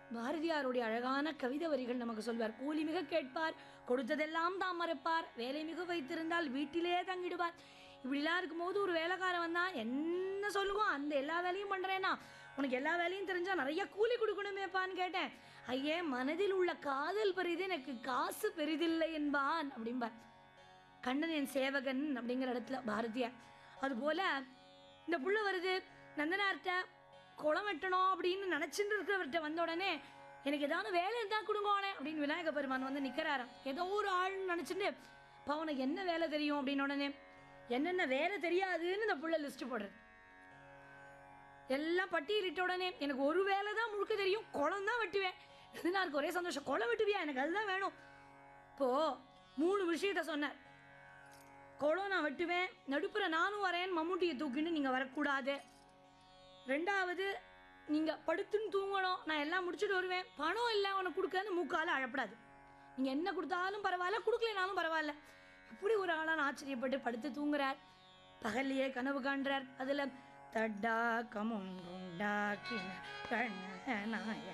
பாரதியாருடைய அழகான கவிதை வரிகள் நமக்கு சொல்வார் கூலி மிக கேட்பார் கொடுத்ததெல்லாம் தாம் மறைப்பார் வேலை மிக வைத்திருந்தால் வீட்டிலே தங்கிடுவார் இப்படிலாம் இருக்கும்போது ஒரு வேலைக்காரன் வந்தா என்ன சொல்லுவோம் அந்த எல்லா வேலையும் பண்ணுறேன்னா உனக்கு எல்லா வேலையும் தெரிஞ்சா நிறைய கூலி கொடுக்கணுமேப்பான்னு கேட்டேன் ஐயே மனதில் உள்ள காதல் பெரிது எனக்கு காசு பெரிதில்லை என்பான் அப்படிம்பார் கண்ணன் என் சேவகன் அப்படிங்கிற இடத்துல பாரதியார் அதுபோல இந்த புள்ள வருது நந்தனார்கிட்ட குளம் வெட்டணும் அப்படின்னு நினச்சிட்டு இருக்கிறவர்கிட்ட வந்த உடனே எனக்கு ஏதாவது வேலை இருந்தால் கொடுங்கோனே அப்படின்னு விநாயக பெருமான் வந்து நிற்கிறாராம் ஏதோ ஒரு ஆள்னு நினச்சிட்டு இப்போ அவனுக்கு என்ன வேலை தெரியும் அப்படின்னு உடனே என்னென்ன வேலை தெரியாதுன்னு இந்த புள்ள லிஸ்ட் போடுறது எல்லாம் பட்டியலிட்ட உடனே எனக்கு ஒரு வேலை தான் முழுக்க தெரியும் குளம் தான் வெட்டுவேன் நந்தனாருக்கு ஒரே சந்தோஷம் குளம் வெட்டுவியா எனக்கு அதுதான் வேணும் இப்போ மூணு விஷயத்த சொன்னேன் குளம் நான் வெட்டுவேன் நடுப்புற நானும் வரேன் மம்முட்டியை தூக்கின்னு நீங்கள் வரக்கூடாது ரெண்டாவது நீங்கள் படுத்துன்னு தூங்கணும் நான் எல்லாம் முடிச்சுட்டு வருவேன் பணம் இல்லை உனக்கு கொடுக்கன்னு மூக்கால அழப்படாது நீங்கள் என்ன கொடுத்தாலும் பரவாயில்ல கொடுக்கலனாலும் பரவாயில்ல இப்படி ஒரு ஆளான ஆச்சரியப்பட்டு படுத்து தூங்குறார் பகல்லையே கனவு காண்றார் அதில் தட்டா கமுண்டாக்கின கண்ணனாய